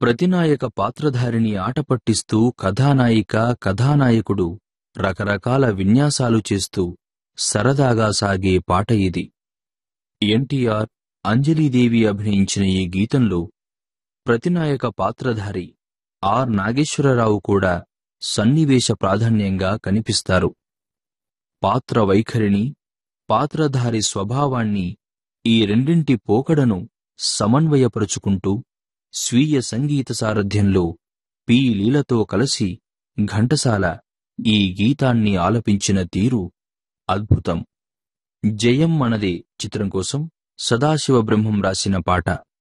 ప్రతినాయక పాత్రధారిని ఆట పట్టిస్తూ కథానాయిక కథానాయకుడు రకరకాల విన్యాసాలు చేస్తూ సరదాగా సాగే పాట ఇది ఎన్టీఆర్ అంజలీదేవి అభినయించిన ఈ గీతంలో ప్రతినాయక పాత్రధారి ఆర్ నాగేశ్వరరావు కూడా సన్నివేశ ప్రాధాన్యంగా కనిపిస్తారు పాత్ర వైఖరిని పాత్రధారి స్వభావాన్ని ఈ రెండింటి పోకడను సమన్వయపరుచుకుంటూ స్వీయ సంగీత సారథ్యంలో పి లీలతో కలిసి ఘంటసాల ఈ గీతాన్ని ఆలపించిన తీరు అద్భుతం జయం మనదే చిత్రం కోసం సదాశివ బ్రహ్మం రాసిన పాట